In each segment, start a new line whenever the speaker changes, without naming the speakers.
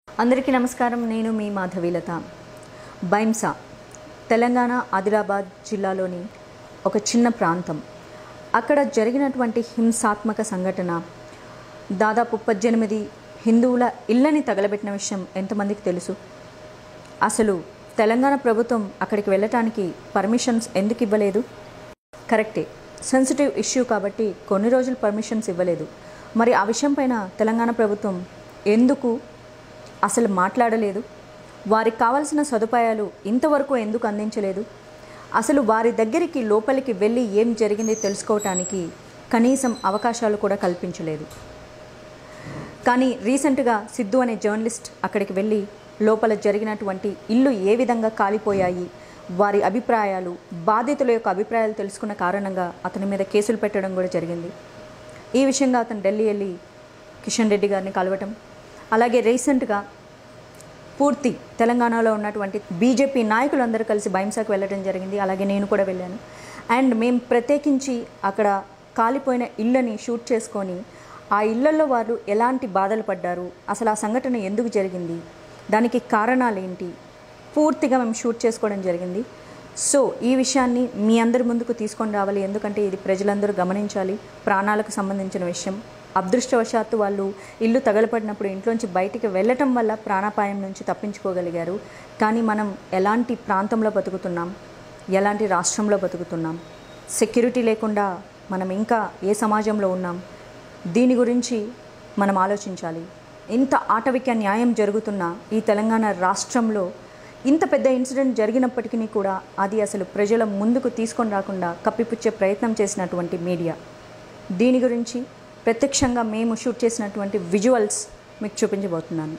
అందరికీ నమస్కారం నేను మీ మాధవీలత బైంసా తెలంగాణ ఆదిలాబాద్ జిల్లాలోని ఒక చిన్న ప్రాంతం అక్కడ జరిగినటువంటి హింసాత్మక సంఘటన దాదాపు పద్దెనిమిది హిందువుల ఇళ్ళని తగలబెట్టిన విషయం ఎంతమందికి తెలుసు అసలు తెలంగాణ ప్రభుత్వం అక్కడికి వెళ్ళటానికి పర్మిషన్స్ ఎందుకు ఇవ్వలేదు కరెక్టే సెన్సిటివ్ ఇష్యూ కాబట్టి కొన్ని రోజులు పర్మిషన్స్ ఇవ్వలేదు మరి ఆ విషయం పైన తెలంగాణ ప్రభుత్వం ఎందుకు అసలు మాట్లాడలేదు వారికి కావాల్సిన సదుపాయాలు ఇంతవరకు ఎందుకు అందించలేదు అసలు వారి దగ్గరికి లోపలికి వెళ్ళి ఏం జరిగింది తెలుసుకోవటానికి కనీసం అవకాశాలు కూడా కల్పించలేదు కానీ రీసెంట్గా సిద్ధు అనే జర్నలిస్ట్ అక్కడికి వెళ్ళి లోపల జరిగినటువంటి ఇల్లు ఏ విధంగా కాలిపోయాయి వారి అభిప్రాయాలు బాధితుల యొక్క అభిప్రాయాలు తెలుసుకున్న కారణంగా అతని మీద కేసులు పెట్టడం కూడా జరిగింది ఈ విషయంగా అతను ఢిల్లీ వెళ్ళి కిషన్ రెడ్డి గారిని కలవటం అలాగే రీసెంట్గా పూర్తి తెలంగాణలో ఉన్నటువంటి బీజేపీ నాయకులందరూ కలిసి బైంసాకు వెళ్ళడం జరిగింది అలాగే నేను కూడా వెళ్ళాను అండ్ మేము ప్రత్యేకించి అక్కడ కాలిపోయిన ఇళ్ళని షూట్ చేసుకొని ఆ ఇళ్లలో వారు ఎలాంటి బాధలు పడ్డారు అసలు ఆ సంఘటన ఎందుకు జరిగింది దానికి కారణాలు ఏంటి పూర్తిగా మేము షూట్ చేసుకోవడం జరిగింది సో ఈ విషయాన్ని మీ అందరి ముందుకు తీసుకొని రావాలి ఎందుకంటే ఇది ప్రజలందరూ గమనించాలి ప్రాణాలకు సంబంధించిన విషయం అదృష్టవశాత్తు వాళ్ళు ఇల్లు తగలపడినప్పుడు ఇంట్లోంచి బయటికి వెళ్ళటం వల్ల ప్రాణాపాయం నుంచి తప్పించుకోగలిగారు కానీ మనం ఎలాంటి ప్రాంతంలో బతుకుతున్నాం ఎలాంటి రాష్ట్రంలో బతుకుతున్నాం సెక్యూరిటీ లేకుండా మనం ఇంకా ఏ సమాజంలో ఉన్నాం దీని గురించి మనం ఆలోచించాలి ఇంత ఆటవిక న్యాయం జరుగుతున్న ఈ తెలంగాణ రాష్ట్రంలో ఇంత పెద్ద ఇన్సిడెంట్ జరిగినప్పటికీ కూడా అది అసలు ప్రజల ముందుకు తీసుకొని రాకుండా కప్పిపుచ్చే ప్రయత్నం చేసినటువంటి మీడియా దీని గురించి ప్రత్యక్షంగా మేము షూట్ చేసినటువంటి విజువల్స్ మీకు చూపించబోతున్నాను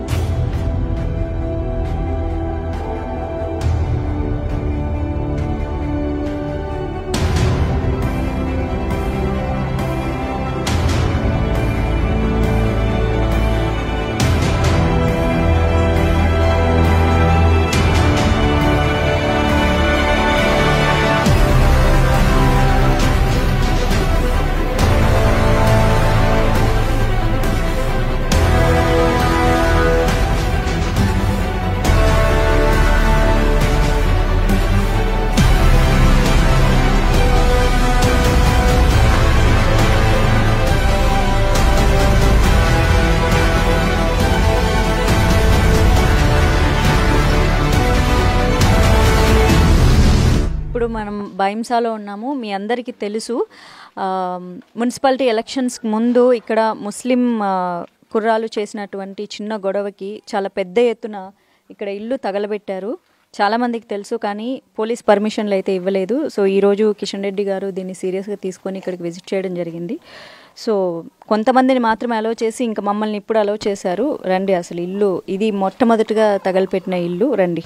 ఇప్పుడు మనం బైంసాలో ఉన్నాము మీ అందరికీ తెలుసు ఆ, మున్సిపాలిటీ ఎలక్షన్స్ ముందు ఇక్కడ ముస్లిం ఆ, కుర్రాలు చేసినటువంటి చిన్న గొడవకి చాలా పెద్ద ఎత్తున ఇక్కడ ఇల్లు తగలబెట్టారు చాలా మందికి తెలుసు కానీ పోలీస్ పర్మిషన్లు అయితే ఇవ్వలేదు సో ఈరోజు కిషన్ రెడ్డి గారు దీన్ని సీరియస్గా తీసుకొని ఇక్కడికి విజిట్ చేయడం జరిగింది సో కొంతమందిని మాత్రమే అలో చేసి ఇంకా మమ్మల్ని ఇప్పుడు అలో చేశారు రండి అసలు ఇల్లు ఇది మొట్టమొదటిగా తగలపెట్టిన ఇల్లు రండి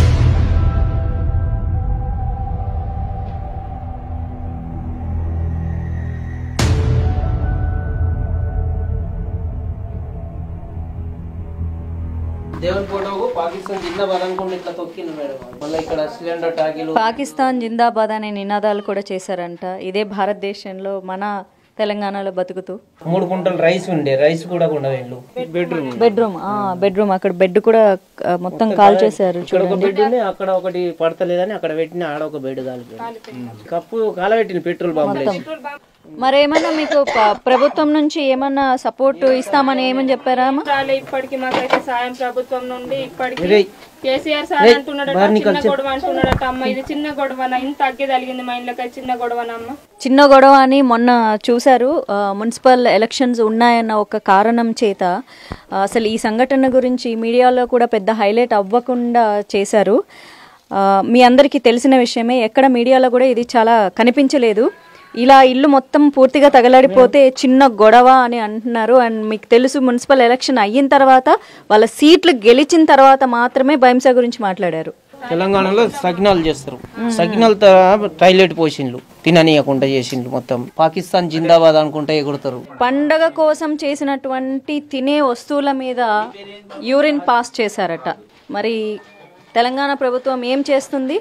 దేవుని ఫోటోకు పాకిస్తాన్ జిందాబాద్ అనుకుంటే ఇట్లా తొక్కింది మేడం మళ్ళీ ఇక్కడ సిలిండర్ టాకీలు
పాకిస్తాన్ జిందాబాద్ అనే నినాదాలు కూడా చేశారంట ఇదే భారతదేశంలో మన తెలంగాణలో బతుకుతూ
మూడు కుంటలు రైస్ ఉండే రైస్ కూడా కొండ వీళ్ళు బెడ్రూమ్
బెడ్రూమ్ ఆ బెడ్రూమ్ అక్కడ బెడ్ కూడా ఆ, మొత్తం కాల్ చేశారు
ఇక్కడ ఒక బెడ్ ఉంది అక్కడ ఒకటి పడతలేదని అక్కడ పెట్టిన ఆడ ఒక బెడ్ కాలిపోయింది కప్పు కాలబెట్టింది పెట్రోల్ బాంబులు
మరేమన్నా మీకు ప- ప్రభుత్వం నుంచి ఏమన్నా సపోర్ట్ ఇస్తామని ఏమని చెప్పారా అమ్మ?
రాలే ఇప్పటికి మాకైతే సాయం ప్రభుత్వం నుండి ఇప్పటికి
రేయ్.
కేసీఆర్ సార్ అంటున్నాడట చిన్న గొడవ అంటున్నాడట అమ్మ ఇది చిన్న గొడవన ఇంత అగ్గి తగిలింది మా ఇంట్లోకి చిన్న గొడవనమ్మ
చిన్న గొడవ అని మొన్న చూశారు ఆ, మున్సిపల్ ఎలక్షన్స్ ఉన్నాయన్న ఒక కారణం చేత ఆ, అసలు ఈ సంఘటన గురించి మీడియాలో కూడా పెద్ద హైలైట్ అవ్వకుండా చేశారు ఆ, మీ అందరికీ తెలిసిన విషయమే ఎక్కడ మీడియాలో కూడా ఇది చాలా కనిపించలేదు ఇలా ఇల్లు మొత్తం పూర్తిగా తగలడిపోతే చిన్న గొడవ అని అంటున్నారు అండ్ మీకు తెలుసు మున్సిపల్ ఎలక్షన్ అయిన తర్వాత వాళ్ళ సీట్లు గెలిచిన తర్వాత మాత్రమే భయంస గురించి మాట్లాడారు
తెలంగాణలో సకినాలు చేస్తారు సకినాలు టాయిలెట్ పోసిండ్లు తిననీయకుండా చేసిండ్లు మొత్తం పాకిస్తాన్ జిందాబాద్ అనుకుంటే ఎగురుతారు
పండగ కోసం చేసినటువంటి తినే వస్తువుల మీద యూరిన్ పాస్ చేశారట మరి తెలంగాణ ప్రభుత్వం ఏం చేస్తుంది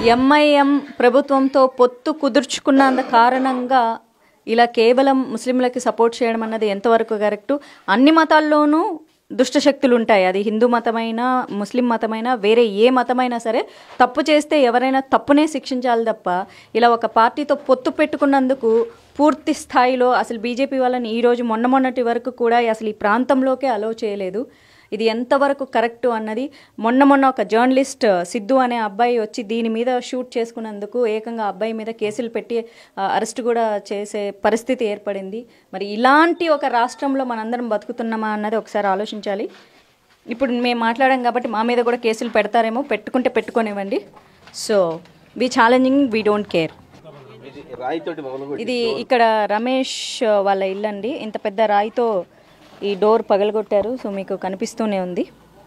ఎంఐఎం ప్రభుత్వంతో పొత్తు కుదుర్చుకున్నంత కారణంగా ఇలా కేవలం ముస్లింలకి సపోర్ట్ చేయడం అన్నది ఎంతవరకు కరెక్టు అన్ని మతాల్లోనూ దుష్ట శక్తులు ఉంటాయి అది హిందూ మతమైనా ముస్లిం మతమైనా వేరే ఏ మతమైనా సరే తప్పు చేస్తే ఎవరైనా తప్పునే శిక్షించాలి తప్ప ఇలా ఒక పార్టీతో పొత్తు పెట్టుకున్నందుకు పూర్తి స్థాయిలో అసలు బీజేపీ వాళ్ళని ఈ రోజు మొన్న మొన్నటి వరకు కూడా అసలు ఈ ప్రాంతంలోకే అలో చేయలేదు ఇది ఎంతవరకు కరెక్ట్ అన్నది మొన్న మొన్న ఒక జర్నలిస్ట్ సిద్ధు అనే అబ్బాయి వచ్చి దీని మీద షూట్ చేసుకున్నందుకు ఏకంగా అబ్బాయి మీద కేసులు పెట్టి ఆ, అరెస్ట్ కూడా చేసే పరిస్థితి ఏర్పడింది మరి ఇలాంటి ఒక రాష్ట్రంలో మనందరం బతుకుతున్నామా అన్నది ఒకసారి ఆలోచించాలి ఇప్పుడు మేము మాట్లాడాం కాబట్టి మా మీద కూడా కేసులు పెడతారేమో పెట్టుకుంటే పెట్టుకోనివ్వండి so we challenging we don't care ఇది ఇక్కడ రమేష్ వాళ్ళ ఇల్లు అండి ఇంత పెద్ద రాయితో ఈ డోర్ పగలగొట్టారు సో మీకు కనిపిస్తూనే ఉంది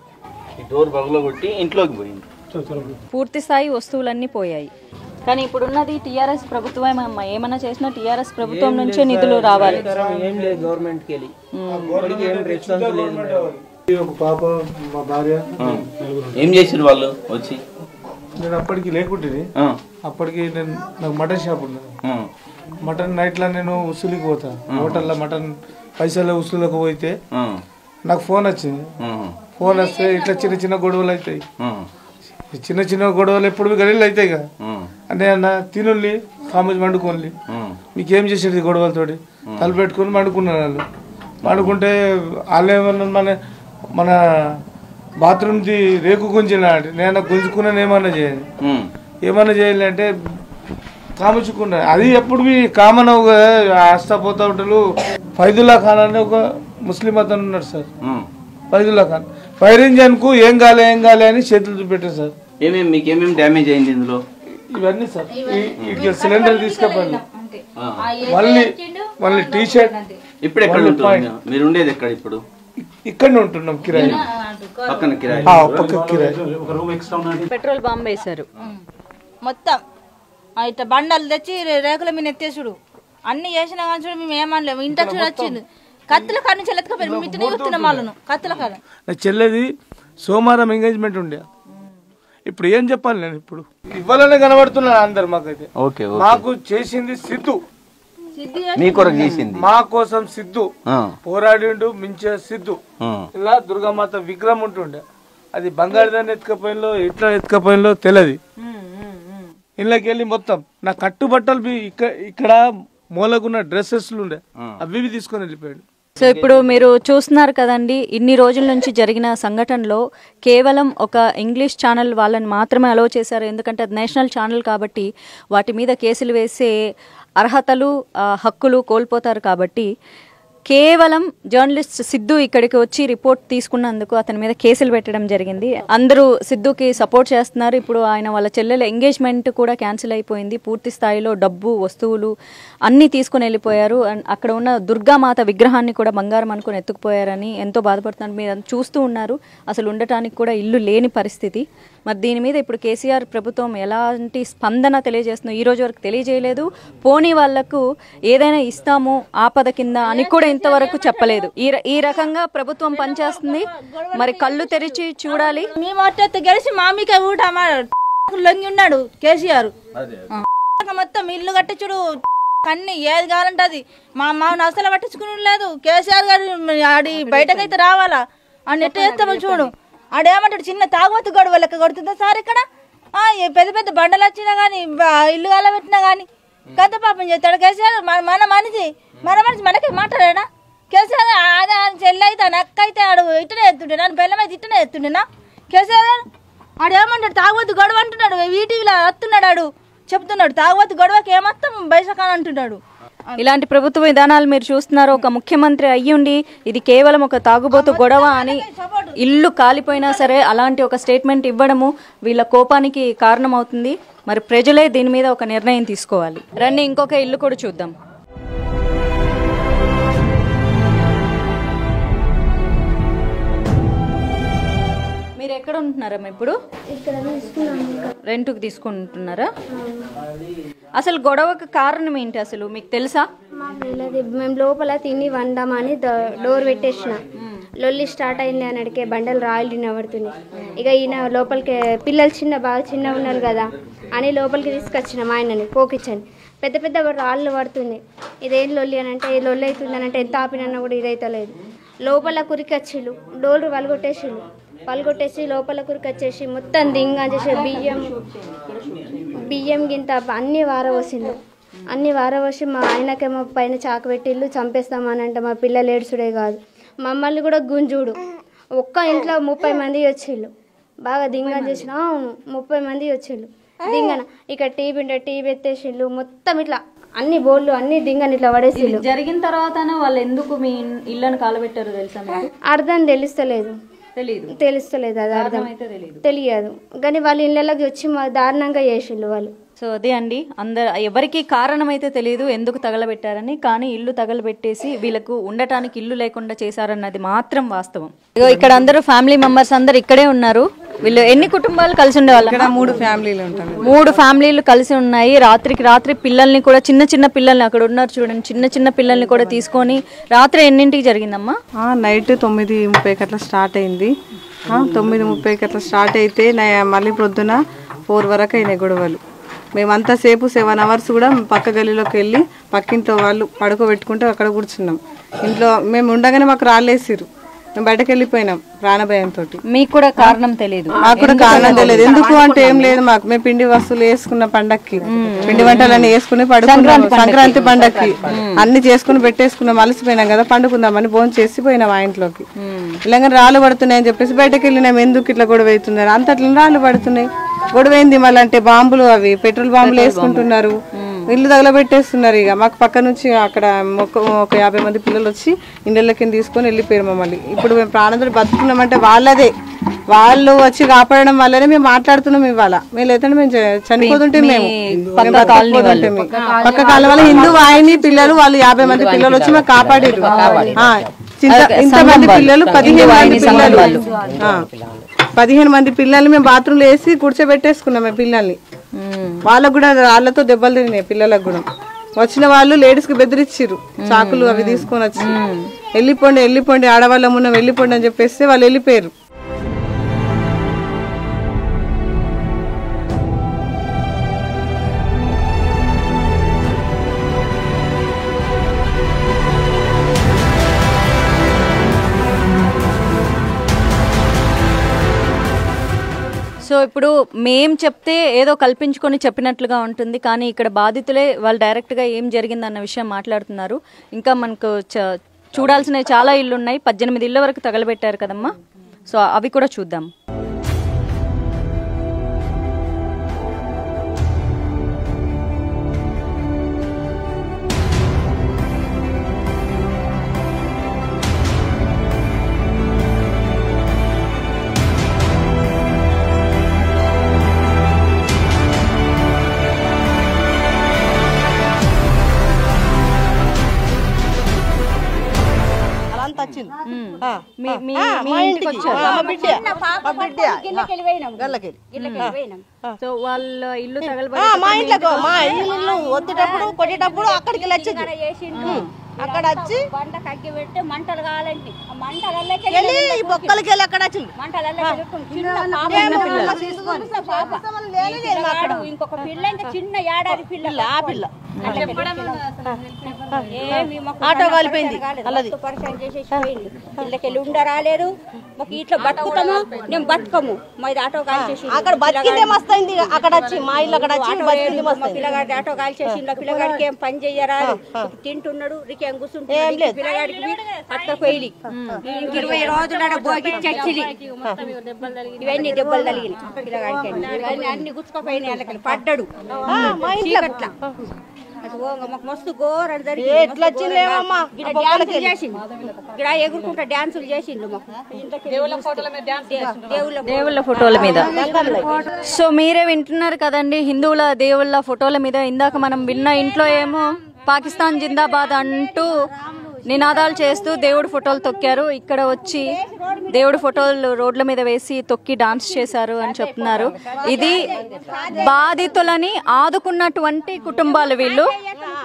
ఈ డోర్ బగలో కొట్టి ఇంట్లోకి పోయింది
పూర్తి స్థాయి వస్తువులన్నీ పోయాయి కానీ ఇప్పుడున్నది టీఆర్ఎస్ ప్రభుత్వం అమ్మ ఏమన్నా చేసినా టీఆర్ఎస్ ప్రభుత్వం నుంచే నిధులు రావాలి
ఏం లేదు గవర్నమెంట్కి వెళ్ళి ఇప్పటికి ఏం రెస్పాన్స్ లేదు మేడం.
ఒక పాప మా భార్య
ఏం చేసారు వాళ్ళు వచ్చి
నేను అప్పటికి లేకుంటుంది
ఆ,
అప్పటికి నేను నాకు మటన్ షాప్ ఉన్నది
ఆ,
మటన్ నైట్లో నేను ఉసులికి పోతా హోటల్లో మటన్ పైసలు ఉసులకు పోయితే
ఆ,
నాకు ఫోన్ వచ్చింది
ఆ,
ఫోన్ వస్తే ఇట్లా చిన్న చిన్న గొడవలు అవుతాయి
ఆ,
ఈ చిన్న చిన్న గొడవలు ఎప్పుడు గడిలు అవుతాయి కదా
ఆ,
అంటే అన్న తినుల్లి కామేజ్ వండుకోండి
ఆ,
మీకేం చేసేది గొడవలతోటి తల పెట్టుకొని వండుకున్నారు వాళ్ళు వండుకుంటే వాళ్ళు ఏమన్నా మన మన బాత్రూమ్ది రేకు గుంజిన నేను గుంజుకున్నాను ఏమన్నా చేయాలి
ఉమ్,
ఏమన్నా చేయాలి అంటే కాముచుకున్నా అది ఎప్పుడు మీ కామన్ కదా ఆస్తా పోతా ఉంటారు ఫైదుల్లా ఖాన్ అని ఒక ముస్లిం అతను ఉన్నాడు sir
um.
Faidullah Khan firing జన్కు ఏం కాలే ఏం కాలే అని చేతులు చూపెట్టారు సార్
ఏమేం మీకు ఏమేమి డ్యామేజ్ అయింది ఇందులో
ఇవన్నీ సార్ ఈ- ఈ సిలిండర్ తీసుకపోయి
ఆ.
మళ్ళీ మళ్ళీ టీ షర్ట్
ఇప్పుడు ఎక్కడ ఉంటున్నారు మీరు ఉండేది ఎక్కడ ఇప్పుడు
ఇక్కడనే ఉంటున్నాం కిరాయి
పక్కన కిరాయి
ఆ, పక్క కిరాయి
పెట్రోల్ బాంబ్ వేశారు
మొత్తం ఆ ఇట్లా బండలు తెచ్చి రే- రేకుల మీద ఎత్తేసుడు అన్ని చేసినా కానీ చూడు మేము ఏమనలేము ఇంట చూడు వచ్చింది కత్తుల కాడ నుంచి ఎలెత్తుకపోయి మేము ఇట్లనే చూస్తున్నాం వాళ్ళను కత్తుల కాడ
నా చెల్లెది సోమవారం ఎంగేజ్మెంట్ ఉండే ఇప్పుడు ఏం చెప్పాలి నేను ఇప్పుడు ఇవ్వాలనే కనబడుతున్నాను అందరు మాకైతే
ఓకే ఓకే
మాకు చేసింది సిద్ధు
మీ కొరకు చేసింది
మా కోసం సిద్ధు
ఆ,
పోరాడిండు మించే సిద్ధు
ఆ,
ఇలా దుర్గామాత విగ్రహం ఉంటుండే అది బంగారు దాన్ని ఎత్తుకపోయినలో ఎట్లా ఎత్తుకపోయినలో తెలియదు ఇళ్ళకి వెళ్ళి మొత్తం నా కట్టుబట్టలు బి- ఇక్కడ ఇక్కడ మూలకున్న డ్రెస్సెస్లు ఉండే అవి ఇవి తీసుకొని వెళ్ళిపోయాడు
సో ఇప్పుడు మీరు చూస్తున్నారు కదండి ఇన్ని రోజుల నుంచి జరిగిన సంఘటనలో కేవలం ఒక ఇంగ్లీష్ ఛానల్ వాళ్ళని మాత్రమే అలో చేశారు ఎందుకంటే అది నేషనల్ ఛానల్ కాబట్టి వాటి మీద కేసులు వేసే అర్హతలు ఆ, హక్కులు కోల్పోతారు కాబట్టి కేవలం జర్నలిస్ట్ సిద్ధు ఇక్కడికి వచ్చి రిపోర్ట్ తీసుకున్నందుకు అతని మీద కేసులు పెట్టడం జరిగింది అందరూ సిద్ధుకి సపోర్ట్ చేస్తున్నారు ఇప్పుడు ఆయన వాళ్ళ చెల్లెల ఎంగేజ్మెంట్ కూడా క్యాన్సిల్ అయిపోయింది పూర్తి స్థాయిలో డబ్బు వస్తువులు అన్నీ తీసుకుని వెళ్ళిపోయారు అండ్ అక్కడ ఉన్న దుర్గామాత విగ్రహాన్ని కూడా బంగారం అనుకుని ఎత్తుకుపోయారని ఎంతో బాధపడుతున్నారు మీరు అది చూస్తూ ఉన్నారు అసలు ఉండటానికి కూడా ఇల్లు లేని పరిస్థితి మరి దీని మీద ఇప్పుడు కేసీఆర్ ప్రభుత్వం ఎలాంటి స్పందన తెలియజేస్తుందో ఈ రోజు వరకు తెలియజేయలేదు పోనీ వాళ్లకు ఏదైనా ఇస్తాము ఆపద కింద అని కూడా ఇంతవరకు చెప్పలేదు ఈ ర- ఈ రకంగా ప్రభుత్వం పనిచేస్తుంది మరి కళ్ళు తెరిచి చూడాలి
మేము అట్ట గెలిచి మామిక ఊట మా లొంగి ఉన్నాడు కేసీఆర్ ఆ. మొత్తం ఇల్లు కట్టించుడు అన్ని ఏది కావాలంటే అది మా మామని అసలు పట్టించుకుని లేదు కేసీఆర్ గారు ఆడి బయటకైతే రావాలా అని ఎట్ట చేస్తామో చూడు ఆడేమంటాడు చిన్న తాగుమతి గొడవ లెక్క కొడుతుందా సార్ ఇక్కడ ఆ, ఏ పెద్ద పెద్ద బండలు వచ్చినా కానీ ఇల్లు కాల పెట్టినా కానీ కథ పాపం చేస్తాడు కేసీఆర్ మన మన మనిషి మన మనిషి మనకి మాట్లాడాడా కేసీఆర్ అదే ఆయన చెల్లి అయితే ఆయన అక్క అయితే ఆడు ఇట్టనే ఎత్తుండే నన్ను బెల్లం అయితే ఇట్టనే ఎత్తుండేనా కేసీఆర్ గారు ఆడు ఏమంటాడు తాగవద్దు గొడవ అంటున్నాడు ఈటీవీలో వస్తున్నాడు ఆడు చెప్తున్నాడు తాగవద్దు గొడవకి ఏమొత్తం బైసకాన్ అంటున్నాడు
ఇలాంటి ప్రభుత్వ విధానాలు మీరు చూస్తున్నారు ఒక ముఖ్యమంత్రి అయ్యుండి ఇది కేవలం ఒక తాగుబోతు గొడవ అని ఇల్లు కాలిపోయినా సరే అలాంటి ఒక స్టేట్మెంట్ ఇవ్వడము వీళ్ళ కోపానికి కారణమవుతుంది మరి ప్రజలే దీని మీద ఒక నిర్ణయం తీసుకోవాలి రండి ఇంకొక ఇల్లు కూడా చూద్దాం మీరు ఎక్కడ ఉంటున్నారమ్మా ఇప్పుడు రెంట్కి తీసుకుంటున్నారా అసలు గొడవకు కారణం ఏంటి అసలు మీకు తెలుసా
మాకు తెలియదు మేము లోపల తిని వండమని ద- డోర్ పెట్టేసిన లొల్లి స్టార్ట్ అయింది అని అడిగే బండలు రాయలు వినబడుతున్నాయి ఇక ఈయన లోపలికి పిల్లలు చిన్న బాగా చిన్న ఉన్నారు కదా అని లోపలికి తీసుకొచ్చిన మా ఆయనని పోకిచ్చని పెద్ద పెద్ద రాళ్ళు పడుతున్నాయి ఇదేం లొల్లి అని అంటే ఈ లొల్లి అవుతుందని అంటే ఎంత ఆపినన్నా కూడా ఇదైతలేదు లోపల కురికొచ్చిళ్ళు డోర్లు పలగొట్టేసిళ్ళు పలగొట్టేసి లోపల కురికొచ్చేసి మొత్తం దింగా చేసి బియ్యం బియ్యం గింత అన్ని వారవసిండు అన్ని వారవసి మా ఆయనకేమో పైన చాకు పెట్టిళ్ళు చంపేస్తామని అంటే మా పిల్లలు ఏడ్చుడే కాదు మమ్మల్ని కూడా గుంజుడు ఒక్క ఇంట్లో ముప్పై మంది వచ్చిళ్ళు బాగా దింగన చేసిన అవును ముప్పై మంది వచ్చిళ్ళు దింగన ఇక టీవీ ఉంటే టీవీ ఎత్తేసిళ్ళు మొత్తం ఇట్లా అన్ని బోర్లు అన్ని దింగని ఇట్లా పడేసిళ్ళు
జరిగిన తర్వాతనే వాళ్ళు ఎందుకు మీ ఇళ్ళను కాలబెట్టారో తెలుసా మీకు
అర్థం తెలుస్తలేదు
తెలియదు
తెలుస్తలేదు అది అర్థం
అయితే తెలియదు
తెలియదు కానీ వాళ్ళ ఇళ్ళకి వచ్చి మా దారుణంగా చేసిళ్ళు వాళ్ళు
సో అదే అండి అందరు ఎవరికి కారణం అయితే తెలియదు ఎందుకు తగలబెట్టారని కానీ ఇల్లు తగలబెట్టేసి వీళ్ళకు ఉండటానికి ఇల్లు లేకుండా చేశారన్నది మాత్రం వాస్తవం ఇగో ఇక్కడ అందరూ ఫ్యామిలీ మెంబర్స్ అందరు ఇక్కడే ఉన్నారు వీళ్ళు ఎన్ని కుటుంబాలు కలిసి ఉండేవాళ్ళు
మూడు ఫ్యామిలీలు ఉంటాం
మూడు ఫ్యామిలీలు కలిసి ఉన్నాయి రాత్రికి రాత్రి పిల్లల్ని కూడా చిన్న చిన్న పిల్లల్ని అక్కడ ఉన్నారు చూడండి చిన్న చిన్న పిల్లల్ని కూడా తీసుకొని రాత్రి ఎన్నింటికి జరిగిందమ్మా
ఆ, నైట్ తొమ్మిది ముప్పైకి అట్లా స్టార్ట్ అయింది ఆ, తొమ్మిది ముప్పైకి అట్లా స్టార్ట్ అయితే నా- మళ్ళీ ప్రొద్దున ఫోర్ వరకు అయినాయి గొడవలు మేమంతా సేపు సెవెన్ అవర్స్ కూడా పక్క గల్లీలోకి వెళ్ళి పక్కింట్లో వాళ్ళు పడుకోబెట్టుకుంటే అక్కడ కూర్చున్నాం ఇంట్లో మేము ఉండగానే మాకు రాళ్ళేసిరు మేము బయటకు వెళ్ళిపోయినాం ప్రాణభయంతో
మీకు కూడా కారణం తెలియదు
మాకు కూడా కారణం తెలియదు ఎందుకు అంటే ఏం లేదు మాకు మేము పిండి వస్తువులు వేసుకున్న పండక్కి పిండి వంటలన్నీ వేసుకుని పడుకున్నాం సంక్రాంతి పండక్కి అన్ని చేసుకుని పెట్టేసుకున్నాం అలసిపోయినాం కదా పండుకుందామని భోజనం చేసి పోయినాం ఆ ఇంట్లోకి ఇలాగ రాళ్ళు పడుతున్నాయని చెప్పేసి బయటకు వెళ్ళినాం ఎందుకు ఇట్లా గొడవ అవుతున్నారు అంతట్లో రాళ్ళు పడుతున్నాయి గొడవ ఏంది మళ్ళీ అంటే బాంబులు అవి పెట్రోల్ బాంబులు వేసుకుంటున్నారు ఇల్లు తగలబెట్టేస్తున్నారు ఇక మాకు పక్క నుంచి అక్కడ ఒక ఒక యాభై మంది పిల్లలు వచ్చి ఇండ్లకి తీసుకొని వెళ్ళిపోయారు మమ్మల్ని ఇప్పుడు మేము ప్రాణంతో బతుకున్నామంటే వాళ్ళదే వాళ్ళు వచ్చి కాపాడడం వల్లనే మేము మాట్లాడుతున్నాం ఇవాళ మేము లేదంటే మేము చ- చనిపోతుంటే మేము మేము బతకపోతుంటే మేము. పక్క కాలం వల్ల హిందూ వాహిని పిల్లలు వాళ్ళు యాభై మంది పిల్లలు వచ్చి మాకు కాపాడారు ఆ, చింత- ఇంతమంది పిల్లలు పదిహేను మంది పిల్లలు ఆ, పదిహేను మంది పిల్లల్ని మేము బాత్రూంలో వేసి కూర్చోబెట్టేసుకున్నాం మేము పిల్లల్ని వాళ్ళకు కూడా రాళ్ళతో దెబ్బలు తిరిగినాయి పిల్లలకు కూడా వచ్చిన వాళ్ళు లేడీస్ కి బెదిరిచ్చిర్రు చాకులు అవి తీసుకొని వచ్చి వెళ్ళిపోండి వెళ్ళిపోండి ఆడవాళ్ళం ఉన్నాం వెళ్ళిపోండి అని చెప్పేస్తే వాళ్ళు వెళ్ళిపోయారు
సో ఇప్పుడు మేం చెప్తే ఏదో కల్పించుకొని చెప్పినట్లుగా ఉంటుంది కానీ ఇక్కడ బాధితులే వాళ్ళు డైరెక్ట్గా ఏం జరిగిందన్న విషయం మాట్లాడుతున్నారు ఇంకా మనకు చ- చూడాల్సినవి చాలా ఇళ్ళు ఉన్నాయి పద్దెనిమిది ఇళ్ళ వరకు తగలబెట్టారు కదమ్మా సో అవి కూడా చూద్దాం
అలా వచ్చింది
మీ మీ మీ ఇంటికి వచ్చారు సో వాళ్ళ ఇల్లు తగలబెట్టి
మా ఇంట్లో మా ఇల్లు వద్దేటప్పుడు కొట్టేటప్పుడు అక్కడికి వెళ్ళి వచ్చింది అక్కడ వచ్చి
బండ కగ్గి పెట్టి మంటలు కావాలంటే ఆ
వెళ్ళి ఈ బొక్కలకి వెళ్ళి అక్కడ వచ్చింది
మంటలు ఇంకొక పిల్ల ఇంకా చిన్న ఏడాది పిల్ల
ఆ పిల్ల
ఏమి మాకు
ఆటో
బండ
కాలిపోయింది,
కాలేదు.
అల్లది.
మస్తు పరిచయం చేసేసి పోయింది ఇళ్ళకెళ్ళి ఉండ రాలేదు మాకు ఇట్లా బతుకుతాము మేము బతుకము మాది ఆటో కాల్చేసి
అక్కడ బతికిందే మస్తు అయింది అక్కడ వచ్చి మా ఇల్లు అక్కడ వచ్చి బతికింది మస్తు
మా
అయింది.
పిల్లగాడి ఆటో కాల్చేసి ఇంట్లో పిల్లగాడికి ఏం పని చెయ్యరాదు తింటున్నాడు రికేం కూర్చుంటున్నాడు ఈ పిల్లగాడికి అట్లా పోయి ఇరవై రోజులు ఆడ భోగి చచ్చిలి ఇవన్నీ దెబ్బలు తగిలినాయి పిల్లగాడికి ఇవన్నీ అన్ని గుచ్చుకోపోయినాయి వాళ్ళకి పడ్డాడు చీకట్ల అది ఓంగ మాకు మస్తు ఘోరం జరిగింది
ఎట్లా వచ్చిందేమమ్మా?
ఇక్కడ డ్యాన్సులు చేసిండు ఇక్కడ ఎగురుకుంటా డ్యాన్సులు చేసిండు మాకు దేవుళ్ళ ఫోటోల మీద దేవుళ్ళ
దేవుళ్ళ ఫోటోల మీద సో మీరే వింటున్నారు కదండి హిందువుల దేవుళ్ళ ఫోటోల మీద ఇందాక మనం విన్న ఇంట్లో ఏమో పాకిస్తాన్ జిందాబాద్ అంటూ నినాదాలు చేస్తూ దేవుడి ఫోటోలు తొక్కారు ఇక్కడ వచ్చి దేవుడి ఫోటోలు రోడ్ల మీద వేసి తొక్కి డాన్స్ చేశారు అని చెప్తున్నారు ఇది బాధితులని ఆదుకున్నటువంటి కుటుంబాలు వీళ్ళు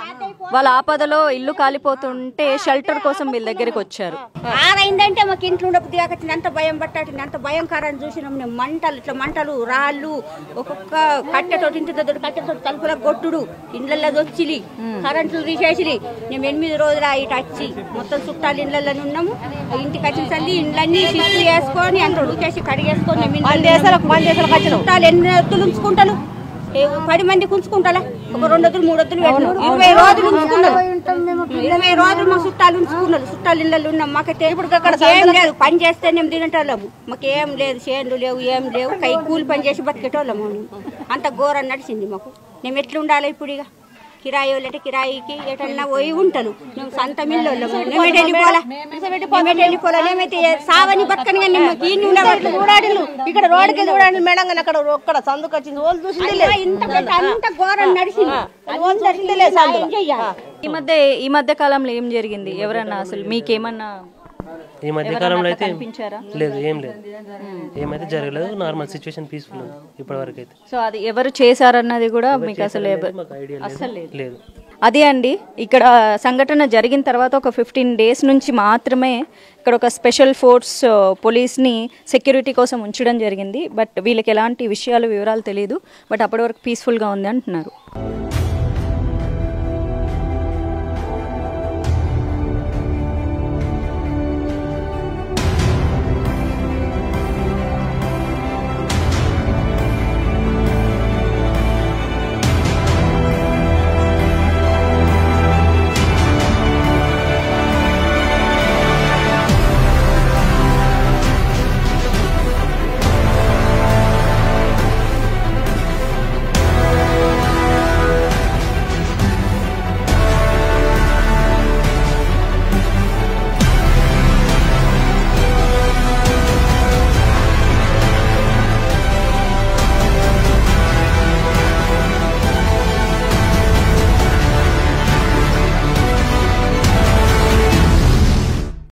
వాళ్ళ ఆపదలో ఇల్లు కాలిపోతుంటే షెల్టర్ కోసం వీళ్ళ దగ్గరికి వచ్చారు
ఆరైందంటే మాకు ఇంట్లో ఉండబుద్ధి కాకొచ్చింది అంత భయం పట్టాటి అంత భయంకరం చూసినాం మేము మంటలు ఇట్లా మంటలు రాళ్ళు ఒక్కొక్క కట్టెతోటి ఇంటి దగ్గర కట్టెతోటి తలుపుల కొట్టుడు ఇండ్లలో దొచ్చిలి కరెంట్లు తీసేసిలి మేము ఎనిమిది రోజులు ఇటు వచ్చి మొత్తం చుట్టాలు ఇళ్ళల్లో ఉన్నాము ఇంటికి వచ్చిన తల్లి ఇండ్లన్నీ షిఫ్ట్ చేసుకొని అందులో ఉడికేసి కడిగేసుకొని మేము ఇండ్లలో చుట్టాలు ఎన్ని ఎత్తులు ఉంచుకుంటారు ఏ పది మందికి ఉంచుకుంటారా ఒక రెండు వద్దులు మూడు వద్దులు పెట్టినాం ఇరవై రోజులు ఉంచుకున్నారు ఇరవై రోజులు మా చుట్టాలు ఉంచుకున్నారు చుట్టాలు ఇళ్ళల్లో ఉన్నాం మాకైతే ఇప్పుడు అక్కడ ఏం లేదు పని చేస్తే మేము తినేటోళ్ళము మాకు ఏం లేదు చేనులు లేవు ఏం లేవు కై కూలి పని చేసి బతికేటోళ్ళము అంత ఘోరం నడిచింది మాకు మేము ఎట్లా ఉండాలి ఇప్పుడు ఇక కిరాయి వాళ్ళంటే కిరాయికి ఎటన్నా పోయి ఉంటాను మేము సంత మిల్లోళ్ళము మేమేటి వెళ్ళిపోవాలా మేమేటి వెళ్ళిపోవాలా మేమైతే సావని బతకని కానీ మాకు ఈ ఉండబట్లు
చూడాడిలు ఇక్కడ రోడ్డుకి చూడండి మేడం కానీ అక్కడ ఒక్కడ సందుకు వచ్చింది వాళ్ళు చూసింది లేదు
ఇంత పెద్ద అంత ఘోరం నడిచింది
వాళ్ళు చూసింది లేదు సందులో.
ఈ మధ్య ఈ మధ్య కాలంలో ఏం జరిగింది ఎవరన్నా అసలు మీకేమన్నా
ఈ మధ్య
ఎవరన్నా
కాలంలో
అట్లా
అయితే
కనిపించారా?
లేదు ఏం లేదు ఏమైతే జరగలేదు నార్మల్ సిచ్యువేషన్ పీస్ఫుల్ ఉంది ఇప్పటి వరకు అయితే
సో అది ఎవరు చేశారన్నది కూడా మీకు అసలు ఎవ-
మాకు ఐడియా
అస్సలు
లేదు
లేదు
లేదు
అదే అండి ఇక్కడ సంఘటన జరిగిన తర్వాత ఒక ఫిఫ్టీన్ డేస్ నుంచి మాత్రమే ఇక్కడ ఒక స్పెషల్ ఫోర్స్ పోలీస్ని సెక్యూరిటీ కోసం ఉంచడం జరిగింది బట్ వీళ్ళకి ఎలాంటి విషయాలు వివరాలు తెలియదు బట్ అప్పటి వరకు పీస్ఫుల్గా ఉంది అంటున్నారు